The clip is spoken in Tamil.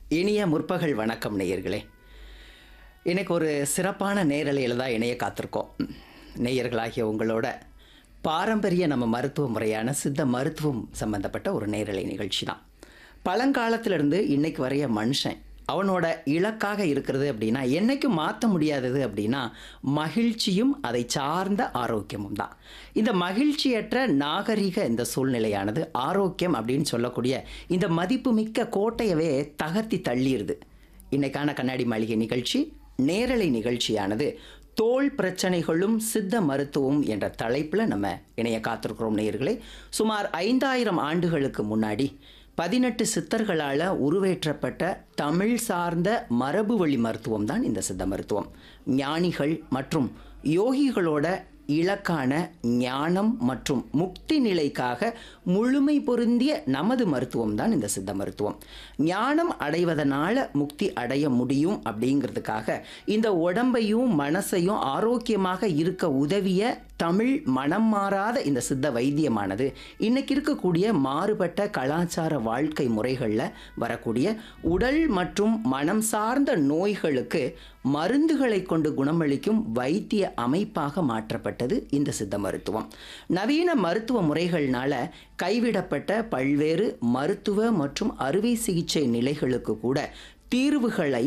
இனிய முற்பகல் வணக்கம் நேயர்களே இன்னைக்கு ஒரு சிறப்பான நேரலையில் தான் இணைய காத்திருக்கோம் நேயர்களாகிய உங்களோட பாரம்பரிய நம்ம மருத்துவ முறையான சித்த மருத்துவம் சம்பந்தப்பட்ட ஒரு நேரலை நிகழ்ச்சி தான் பழங்காலத்திலிருந்து இன்னைக்கு வரைய மனுஷன் அவனோட இலக்காக இருக்கிறது அப்படின்னா என்னைக்கும் மாற்ற முடியாதது அப்படின்னா மகிழ்ச்சியும் அதை சார்ந்த ஆரோக்கியமும் தான் இந்த மகிழ்ச்சியற்ற நாகரிக இந்த சூழ்நிலையானது ஆரோக்கியம் அப்படின்னு சொல்லக்கூடிய இந்த மதிப்புமிக்க கோட்டையவே தகர்த்தி தள்ளிடுது இன்னைக்கான கண்ணாடி மாளிகை நிகழ்ச்சி நேரலை நிகழ்ச்சியானது தோல் பிரச்சனைகளும் சித்த மருத்துவம் என்ற தலைப்பில் நம்ம இணைய காத்திருக்கிறோம் நேயர்களே சுமார் ஐந்தாயிரம் ஆண்டுகளுக்கு முன்னாடி பதினெட்டு சித்தர்களால் உருவேற்றப்பட்ட தமிழ் சார்ந்த மரபு வழி மருத்துவம் தான் இந்த சித்த மருத்துவம் ஞானிகள் மற்றும் யோகிகளோட இலக்கான ஞானம் மற்றும் முக்தி நிலைக்காக முழுமை பொருந்திய நமது மருத்துவம் தான் இந்த சித்த மருத்துவம் ஞானம் அடைவதனால முக்தி அடைய முடியும் அப்படிங்கிறதுக்காக இந்த உடம்பையும் மனசையும் ஆரோக்கியமாக இருக்க உதவிய தமிழ் மனம் மாறாத இந்த சித்த வைத்தியமானது இன்னைக்கு இருக்கக்கூடிய மாறுபட்ட கலாச்சார வாழ்க்கை முறைகளில் வரக்கூடிய உடல் மற்றும் மனம் சார்ந்த நோய்களுக்கு மருந்துகளை கொண்டு குணமளிக்கும் வைத்திய அமைப்பாக மாற்றப்பட்டது இந்த சித்த மருத்துவம் நவீன மருத்துவ முறைகள்னால கைவிடப்பட்ட பல்வேறு மருத்துவ மற்றும் அறுவை சிகிச்சை நிலைகளுக்கு கூட தீர்வுகளை